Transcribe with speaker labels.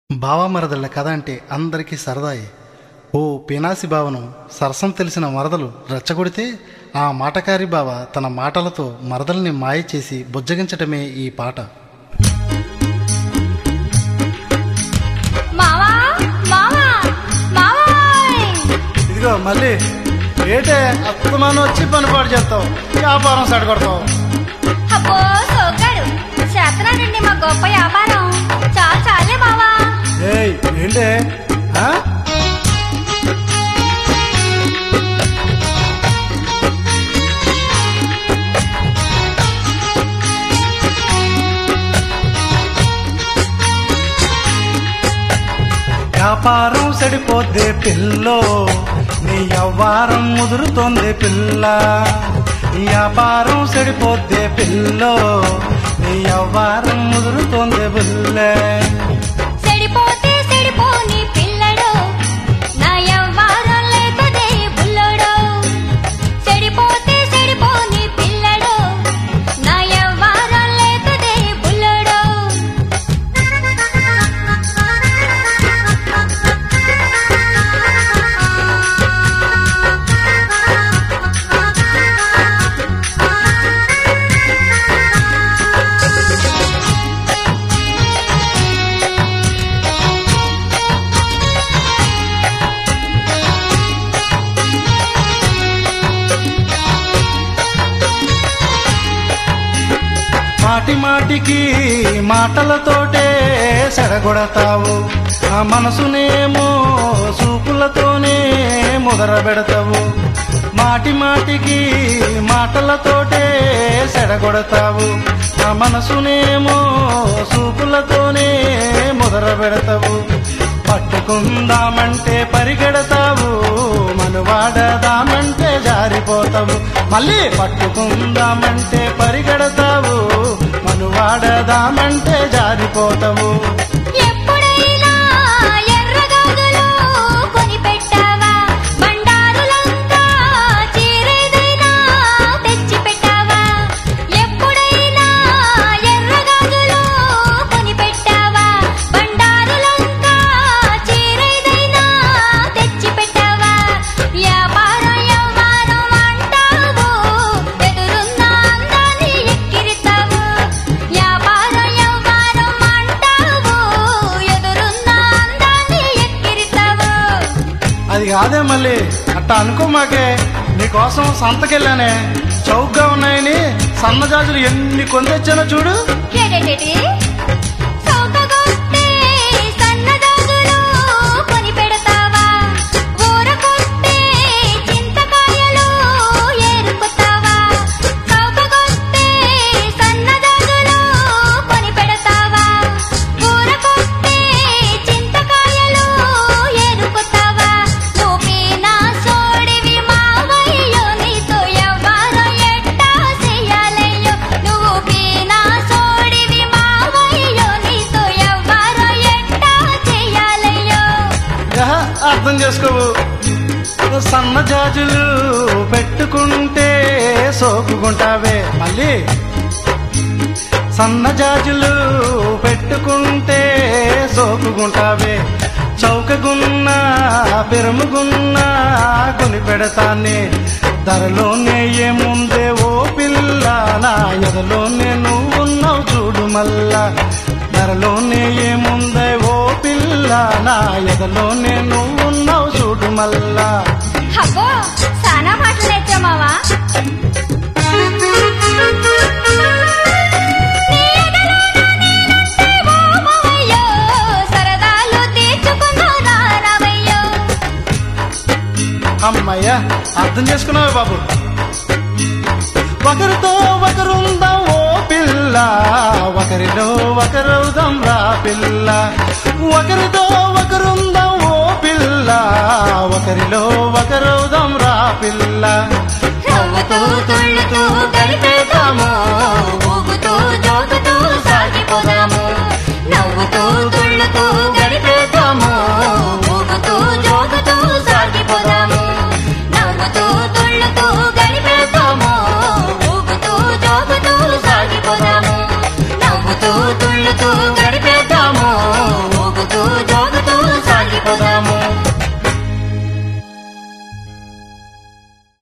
Speaker 1: బావమరదళ్ళ కథ అంటే అందరికీ సరదాయే ఓ పినాసి బావను సరసం తెలిసిన మరదలు రెచ్చగొడితే ఆ మాటకారి బావ తన మాటలతో మరదల్ని మాయ చేసి బుజ్జగించటమే ఈ పాట
Speaker 2: మావా మావా మావాయ్
Speaker 1: ఇదిగో మళ్ళీ ఏటే అత్తమానం వచ్చి పని పాడు చేస్తావు వ్యాపారం సడగొడతావు
Speaker 2: అబ్బో సోగ్గాడు చేతనానండి మా గొప్ప వ్యాపారం చాలు చాలే మావా
Speaker 1: ఏయ్ ఏంటే ఆ? వ్యాపారం సెడిపోద్ది పిల్లో నీ వ్యవహారం ముదురుతోంది పిల్ల వ్యాపారం సెడిపోద్ది పిల్లో నీ వ్యవహారం ముదురుతోంది బుల్లే
Speaker 2: చెడిపోతే చెడిపోని పిల్లడు నా యవ్వారం లేకదే బుల్లడు చెడిపోతే చెడిపోని పిల్లడు నా యవ్వారం లేకదే బుల్లడు
Speaker 1: మాటి మాటికి మాటలతోటే సెడగొడతావు ఆ మనసునేమో చూపులతోనే ముదర పెడతావు మాటి మాటికి మాటలతోటే సెడగొడతావు ఆ మనసునేమో చూపులతోనే ముదర పెడతావు పట్టుకుందామంటే పరిగెడతావు మనువాడదామంటే జారిపోతావు మళ్ళీ పట్టుకుందామంటే పరిగెడతావు మనువాడదామంటే జారిపోతావు
Speaker 2: ఎప్పుడైనా ఎర్రగాజులు కొనిపెట్టావా బండారులంతా చీరేదైనా తెచ్చి పెట్టావా ఎప్పుడైనా ఎర్రగాజులు కొనిపెట్టావా బండారులంతా చీరేదైనా తెచ్చి పెట్టావా వ్యాపారం యవ్వారం అంటావు ఎదురున్న అందాన్ని ఎక్కిరితావు వ్యాపారం యవ్వారం అంటావు ఎదురున్న అందాన్ని ఎక్కిరితావు
Speaker 1: అది కాదే మళ్ళీ అట్టా అనుకో మాకే నీకోసం సంతకెళ్ళానే చౌకగా ఉన్నాయని సన్నజాజులు ఎన్ని కొందొచ్చానో చూడు
Speaker 2: ఏడేటేటి? చౌకగొస్తే సన్నజాజులు కొనిపెడతావా? ఊరకొస్తే చింతకాయలు ఏరుకుతావా? చౌకగొస్తే సన్నజాజులు కొనిపెడతావా? ఊరకొస్తే చింతకాయలు ఏరుకుతావా? నువ్వేనా సోడివి మావయ్యో, నీతో ఎవ్వరం ఎట్టా చెయ్యాలయ్యో? నువ్వు పీనా సోడివి మావయ్యో, నీతో ఎవ్వరం ఎట్టా చెయ్యాలయ్యో?
Speaker 1: యహ, అర్థం చేసుకోవు సన్నజాజులు పెట్టుకుంటే సోకుకుంటావే మళ్ళీ సన్నజాజులు పెట్టుకుంటే సోకుకుంటావే చౌకగున్నా పెరుముగున్నా కొని పెడతానే ధరలోనే ఏముందే ఓ పిల్ల నా ఎదలోనే నువ్వున్నావు చూడు మల్లా ధరలోనే ఏముందే ఓ పిల్ల నా ఎదలోనే నువ్వున్నావు చూడు మల్లా
Speaker 2: అబ్బో సానా మాటలు నేర్చావు మావా నీ ఎదలోన నేనంటే ఓ మావయ్యో, సరదాలు తీర్చుకుందాం రా రామయ్యో.
Speaker 1: అమ్మయ్య అర్థం చేసుకున్నావే బాబు ఒకరితో ఒకరుందాం ఓ పిల్ల ఒకరిలో ఒకరవుదాం రా పిల్ల ఒకరితో ఒకరుందాం ఓ పిల్ల ఒకరిలో ఒకరవుదాం రా పిల్ల
Speaker 2: నవ్వుతూ తుళ్ళుతూ గడిపేద్దాము ఊగుతూ జోగుతూ సాగిపోదాము నవ్వుతూ తుళ్ళుతూ